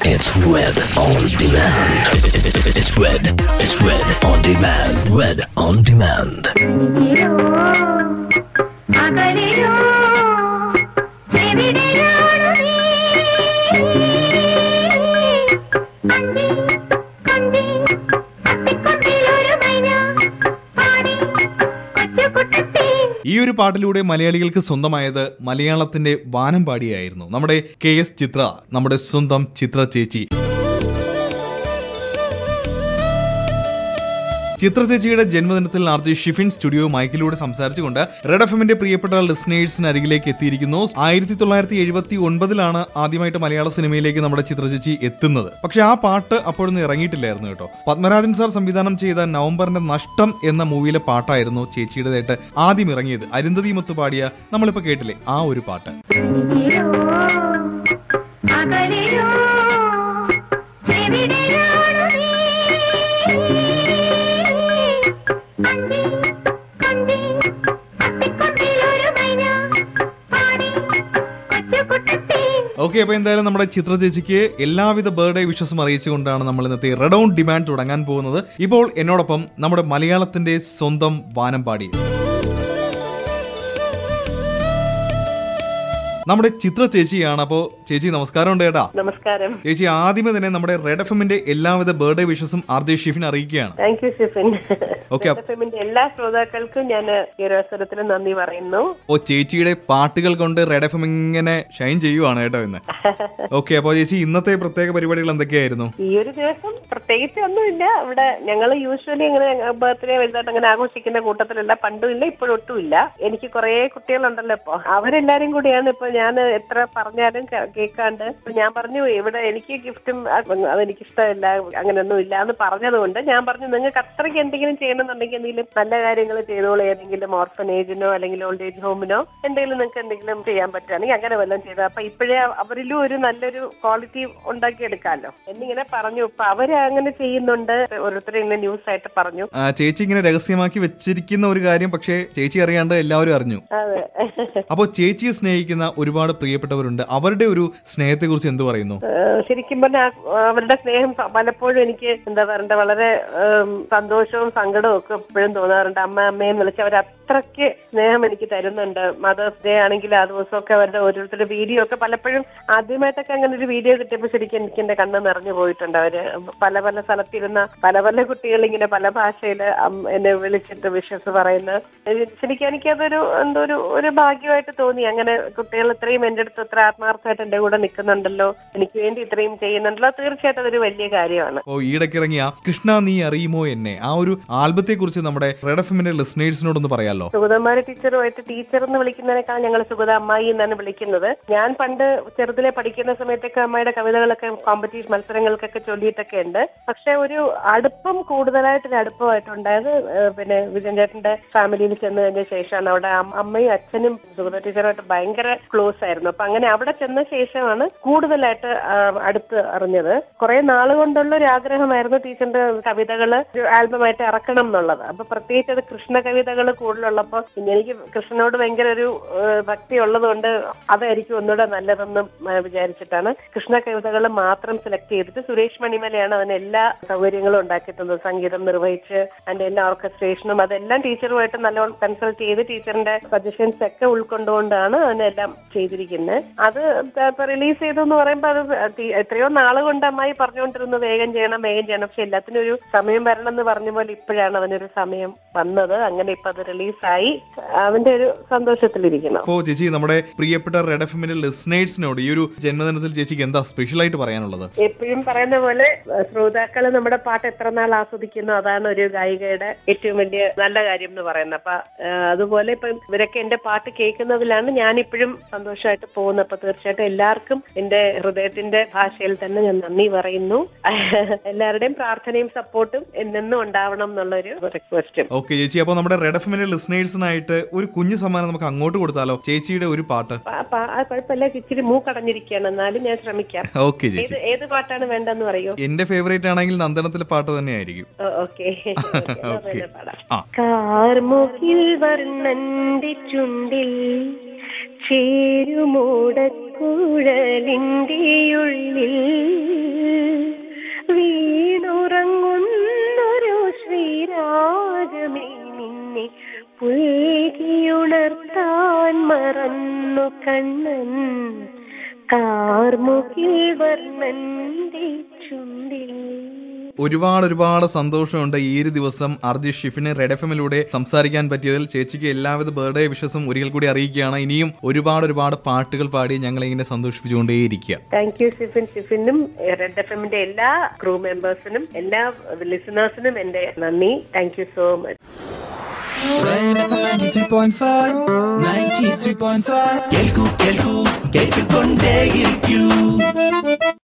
It's Red on demand. It's Red. It's Red on demand. Red on demand. ഇനിയോ അകലിയോ എവിടെയാണു നീ കണ്ടി കണ്ടി അത്തിക്കൊട്ടിലൊരു മൈന പാടി കൊച്ചുകുട്ടത്തി ഈ ഒരു പാട്ടിലൂടെ മലയാളികൾക്ക് സ്വന്തമായത് മലയാളത്തിന്റെ വാനം പാടിയായിരുന്നു നമ്മുടെ കെ എസ് ചിത്ര നമ്മുടെ സ്വന്തം ചിത്ര ചേച്ചി ചിത്ര ചേച്ചിയുടെ ജന്മദിനത്തിൽ ആർ ജെ ഷിഫിൻ സ്റ്റുഡിയോ മൈക്കിലൂടെ സംസാരിച്ചുകൊണ്ട് റെഡ് എഫ് എമ്മിന്റെ പ്രിയപ്പെട്ട ലിസ്നേഴ്സിന് അരികിലേക്ക് എത്തിയിരിക്കുന്നു ആയിരത്തി തൊള്ളായിരത്തി എഴുപത്തി ഒൻപതിലാണ് ആദ്യമായിട്ട് മലയാള സിനിമയിലേക്ക് നമ്മുടെ ചിത്ര ചേച്ചി എത്തുന്നത് പക്ഷെ ആ പാട്ട് അപ്പോഴൊന്നും ഇറങ്ങിയിട്ടില്ലായിരുന്നു കേട്ടോ പത്മരാജൻ സാർ സംവിധാനം ചെയ്ത നവംബറിന്റെ നഷ്ടം എന്ന മൂവിയിലെ പാട്ടായിരുന്നു ചേച്ചിയുടേതായിട്ട് ആദ്യം ഇറങ്ങിയത് അരുന്ധതി മുത്ത് പാടിയ നമ്മളിപ്പോ കേട്ടില്ലേ ആ ഒരു പാട്ട് ഇനിയോ അകലിയോ എവിടെയാണു നീ കണ്ടി കണ്ടി അത്തിക്കൊട്ടിലൊരു മൈന പാടി കൊച്ചുകുട്ടത്തി ഓക്കെ അപ്പൊ എന്തായാലും നമ്മുടെ ചിത്ര ചേച്ചിക്ക് എല്ലാവിധ ബർത്ത്ഡേ വിഷസും അറിയിച്ചുകൊണ്ടാണ് നമ്മൾ ഇന്നത്തെ റെഡ് ഓൺ ഡിമാൻഡ് തുടങ്ങാൻ പോകുന്നത് ഇപ്പോൾ എന്നോടൊപ്പം നമ്മുടെ മലയാളത്തിന്റെ സ്വന്തം വാനം പാടി നമ്മുടെ ചിത്ര ചേച്ചിയാണ് അപ്പോ ചേച്ചി നമസ്കാരം ഉണ്ട് കേട്ടാ നമസ്കാരം ചേച്ചി ആദ്യമേ തന്നെ നമ്മുടെ റെഡ് എഫ് എമ്മിന്റെ എല്ലാവിധ ബർത്ത്ഡേ വിഷസും ആർ ജെ ഷിഫിൻ അറിയിക്കുകയാണ് താങ്ക് യു ഷിഫിൻ Okay, അപ്പ- എഫ്എമ്മിന്റെ എല്ലാ ശ്രോതാക്കൾക്കും ഞാൻ ഈ ഒരു അവസരത്തിൽ നന്ദി പറയുന്നു ഓ ചേച്ചിയുടെ പാട്ടുകൾ കൊണ്ട് റെഡ് എഫ് എം ഇങ്ങനെ ഷൈൻ ചെയ്യുവാണ് കേട്ടോ ഇന്ന് ഓക്കെ അപ്പോ ചേച്ചി ഇന്നത്തെ പ്രത്യേക പരിപാടികൾ എന്തൊക്കെയായിരുന്നു ഈ ഒരു ദിവസം പ്രത്യേകിച്ച് ഒന്നുമില്ല ഇവിടെ ഞങ്ങൾ യൂഷ്വലി അങ്ങനെ ബർത്ത്ഡേ വലുതായിട്ട് അങ്ങനെ ആഘോഷിക്കുന്ന കൂട്ടത്തിലല്ല പണ്ടും ഇല്ല ഇപ്പോഴും ഒട്ടും ഇല്ല എനിക്ക് കുറെ കുട്ടികളുണ്ടല്ലോ ഇപ്പൊ അവരെല്ലാരും കൂടിയാണ് ഇപ്പൊ ഞാൻ എത്ര പറഞ്ഞാലും കേ- കേൾക്കാണ്ട് ഇപ്പൊ ഞാൻ പറഞ്ഞു ഇവിടെ എനിക്ക് ഗിഫ്റ്റും അതെനിക്ക് ഇഷ്ടമില്ല അങ്ങനെയൊന്നും ഇല്ല എന്ന് പറഞ്ഞതുകൊണ്ട് ഞാൻ പറഞ്ഞു നിങ്ങൾക്ക് അത്രയ്ക്ക് എന്തെങ്കിലും ചെയ്യണമെന്നുണ്ടെങ്കിൽ എന്തെങ്കിലും നല്ല കാര്യങ്ങൾ ചെയ്തോളൂ ഏതെങ്കിലും ഓർഫനേജിനോ അല്ലെങ്കിൽ ഓൾഡ് ഏജ് ഹോമിനോ എന്തെങ്കിലും നിങ്ങൾക്ക് എന്തെങ്കിലും ചെയ്യാൻ പറ്റുകയാണെങ്കിൽ അങ്ങനെ വല്ലതും ചെയ്താൽ അപ്പൊ ഇപ്പോഴേ അവരിലും ഒരു നല്ലൊരു ക്വാളിറ്റി ഉണ്ടാക്കിയെടുക്കാമല്ലോ എന്നിങ്ങനെ പറഞ്ഞു ഇപ്പൊ അവര് അങ്ങനെ ചെയ്യുന്നുണ്ട് ഓരോരുത്തരും ഇങ്ങനെ ന്യൂസ് ആയിട്ട് പറഞ്ഞു ആ, ചേച്ചി ഇങ്ങനെ രഹസ്യമാക്കി വെച്ചിരിക്കുന്ന ഒരു കാര്യം പക്ഷേ ചേച്ചി അറിയാണ്ട് എല്ലാവരും അറിഞ്ഞു അതെ അപ്പോൾ ചേച്ചിയെ സ്നേഹിക്കുന്ന ഒരുപാട് പ്രിയപ്പെട്ടവരുണ്ട് അവരുടെ ഒരു സ്നേഹത്തെ കുറിച്ച് എന്ത് പറയുന്നു ഏഹ് ശരിക്കും പറഞ്ഞാൽ അവരുടെ സ്നേഹം പ- പലപ്പോഴും എനിക്ക് എന്താ പറയണ്ട വളരെ ഏം, സന്തോഷവും സങ്കടവും ഒക്കെ എപ്പോഴും തോന്നാറുണ്ട് അമ്മ അമ്മയെന്ന് വിളിച്ച് അവർ അത്രയ്ക്ക് സ്നേഹം എനിക്ക് തരുന്നുണ്ട് മദേഴ്സ് ഡേ ആണെങ്കിൽ ആ ദിവസമൊക്കെ അവരുടെ ഓരോരുത്തരുടെ വീഡിയോ ഒക്കെ പലപ്പോഴും ആദ്യമായിട്ടൊക്കെ അങ്ങനെ ഒരു വീഡിയോ കിട്ടിയപ്പോൾ ശരിക്കും എനിക്ക് എന്റെ കണ്ണ് നിറഞ്ഞു പോയിട്ടുണ്ട് അവര് പല പല സ്ഥലത്തിരുന്ന പല പല കുട്ടികൾ ഇങ്ങനെ പല ഭാഷയിൽ എന്നെ വിളിച്ചിട്ട് വിശ്വസ് പറയുന്ന ശരിക്കും എനിക്കതൊരു എന്തോ ഒരു ഒരു ഭാഗ്യമായിട്ട് തോന്നി അങ്ങനെ കുട്ടികൾ ഇത്രയും എന്റെ അടുത്ത് ഇത്ര ആത്മാർത്ഥമായിട്ട് എന്റെ കൂടെ നിൽക്കുന്നുണ്ടല്ലോ എനിക്ക് വേണ്ടി ഇത്രയും ചെയ്യുന്നുണ്ടല്ലോ തീർച്ചയായിട്ടും അതൊരു വലിയ കാര്യമാണ് അപ്പോൾ ഈയിടയ്ക്ക് ഇറങ്ങിയ കൃഷ്ണ നീ അറിയുമോ എന്നെ ആ ഒരു ആൽബത്തെ കുറിച്ച് നമ്മുടെ റെഡ് എഫ് എമ്മിന്റെ ലിസ്നേഴ്സിനോടൊന്ന് പറയാലോ സുഗതമാരി ടീച്ചറുമായിട്ട് ടീച്ചർ എന്ന് വിളിക്കുന്നതിനേക്കാൾ ഞങ്ങൾ സുഗത അമ്മായി എന്നാണ് വിളിക്കുന്നത് ഞാൻ പണ്ട് ചെറുതിലെ പഠിക്കുന്ന സമയത്തൊക്കെ അമ്മയുടെ കവിതകളൊക്കെ കോമ്പറ്റീഷൻ മത്സരങ്ങൾക്കൊക്കെ ചൊല്ലിയിട്ടൊക്കെ ഉണ്ട് പക്ഷെ ഒരു അടുപ്പം കൂടുതലായിട്ടൊരു അടുപ്പമായിട്ടുണ്ടായത് ഏഹ് പിന്നെ വിജയൻ ചേട്ടന്റെ ഫാമിലിയിൽ ചെന്ന് കഴിഞ്ഞ ശേഷമാണ് അവിടെ അം- അമ്മയും അച്ഛനും സുഗത ടീച്ചറുമായിട്ട് ഭയങ്കര ക്ലോസ് ആയിരുന്നു അപ്പൊ അങ്ങനെ അവിടെ ചെന്ന ശേഷമാണ് കൂടുതലായിട്ട് ആ, അടുത്ത് അറിഞ്ഞത് കുറെ നാൾ കൊണ്ടുള്ള ഒരു ആഗ്രഹമായിരുന്നു ടീച്ചറിന്റെ കവിതകള് ഒരു ആൽബമായിട്ട് ഇറക്കണം എന്നുള്ളത് അപ്പൊ പ്രത്യേകിച്ച് അത് കൃഷ്ണ കവിതകൾ കൂടുതലുള്ളപ്പോ പിന്നെ എനിക്ക് കൃഷ്ണനോട് ഭയങ്കര ഒരു ഏഹ്, ഭക്തി ഉള്ളതുകൊണ്ട് അതായിരിക്കും ഒന്നുകൂടെ നല്ലതെന്ന് ഏഹ്, വിചാരിച്ചിട്ടാണ് കൃഷ്ണ കവിതകൾ മാത്രം സെലക്ട് ചെയ്തിട്ട് സുരേഷ് മണിമലയാണ് അതിന് എല്ലാ സൗകര്യങ്ങളും ഉണ്ടാക്കി തന്നത് സംഗീതം നിർവഹിച്ച് അതിന്റെ എല്ലാ ഓർക്കസ്ട്രേഷനും അതെല്ലാം ടീച്ചറുമായിട്ട് നല്ലോണം കൺസൾട്ട് ചെയ്ത് ടീച്ചറിന്റെ സജഷൻസ് ഒക്കെ ഉൾക്കൊണ്ടുകൊണ്ടാണ് അതിനെല്ലാം ചെയ്തിരിക്കുന്നത് അത് ഇപ്പൊ റിലീസ് ചെയ്തു എന്ന് പറയുമ്പോൾ അത് തി- എത്രയോ നാള് കൊണ്ട് അമ്മായി പറഞ്ഞുകൊണ്ടിരുന്നു വേഗം ചെയ്യണം വേഗം ചെയ്യണം പക്ഷെ എല്ലാത്തിനും ഒരു സമയം വരണം എന്ന് പറഞ്ഞ പോലെ ഇപ്പോഴാണ് അതിനൊരു സമയം വന്നത് അങ്ങനെ ഇപ്പൊ അത് റിലീസായി അവന്റെ ഒരു സന്തോഷത്തിലിരിക്കണം അപ്പോൾ ചേച്ചി നമ്മുടെ പ്രിയപ്പെട്ട റെഡ് എഫ് എമ്മിന്റെ ലിസ്നേഴ്സിനോട് ഈ ഒരു ജന്മദിനത്തിൽ ചേച്ചിക്ക് എന്താ സ്പെഷ്യൽ ആയിട്ട് പറയാനുള്ളത് എപ്പോഴും പറയുന്ന പോലെ ശ്രോതാക്കൾ നമ്മുടെ പാട്ട് എത്ര നാൾ ആസ്വദിക്കുന്നു അതാണ് ഒരു ഗായികയുടെ ഏറ്റവും വലിയ നല്ല കാര്യം എന്ന് പറയുന്നത് അപ്പൊ ആ, അതുപോലെ ഇപ്പൊ ഇവരൊക്കെ എന്റെ പാട്ട് കേൾക്കുന്നതിലാണ് ഞാൻ ഇപ്പോഴും സന്തോഷമായിട്ട് പോകുന്നത് അപ്പൊ തീർച്ചയായിട്ടും എല്ലാവർക്കും എന്റെ ഹൃദയത്തിന്റെ ഭാഷയിൽ തന്നെ ഞാൻ നന്ദി പറയുന്നു എല്ലാവരുടെയും പ്രാർത്ഥനയും സപ്പോർട്ടും എന്നെന്നും ഉണ്ടാവണം എന്നുള്ളൊരു റിക്വസ്റ്റും ഓക്കെ ചേച്ചി അപ്പോൾ നമ്മുടെ റെഡ് എഫ് എമ്മിന്റെ ലിസ്നേഴ്സിനായിട്ട് ഒരു കുഞ്ഞു സമ്മാനം നമുക്ക് അങ്ങോട്ട് കൊടുത്താലോ ചേച്ചിയുടെ ഒരു പാട്ട് കുഴപ്പമില്ല ഇച്ചിരി മൂക്കടഞ്ഞിരിക്കുകയാണ് എന്നാലും ഞാൻ ശ്രമിക്കാം ഓക്കെ ഏത് ചേച്ചി ഏത് പാട്ടാണ് വേണ്ടെന്ന് പറയൂ എന്റെ ഫേവറേറ്റ് ആണെങ്കിൽ നന്ദനത്തിലെ പാട്ട് തന്നെയായിരിക്കും ഓക്കെ ഓക്കെ ആ കാർമുകിൽ വർണ്ണന്റെ ചുണ്ടിൽ ചേരുമോടക്കുഴലിന്റെ ഉള്ളിൽ വന്നു കണ്ണൻ കാർമുകിൽ വർണ്ണന്റെ ചുണ്ടിൽ ഒരുപാട് ഒരുപാട് സന്തോഷമുണ്ട് ഈ ഒരു ദിവസം അർജി ഷിഫിന് റെഡ് എഫ് എമ്മിലൂടെ സംസാരിക്കാൻ പറ്റിയതിൽ ചേച്ചിക്ക് എല്ലാവിധ ബർത്ത്ഡേ വിഷസും ഒരിക്കൽ കൂടി അറിയിക്കുകയാണ് ഇനിയും ഒരുപാട് ഒരുപാട് പാട്ടുകൾ പാടി ഞങ്ങളെ ഇങ്ങനെ സന്തോഷിപ്പിച്ചുകൊണ്ടേയിരിക്കുക താങ്ക് യു ഷിഫിൻ ഷിഫിനും റെഡ് എഫ് എമ്മിന്റെ എല്ലാ ക്രൂ മെമ്പേഴ്സിനും എല്ലാ ലിസണേഴ്സിനും എന്റെ നന്ദി thank you so much Red FM 93.5 93.5 കേൾക്കൂ കേൾക്കൂ കേട്ടുകൊണ്ടേയിരിക്കൂ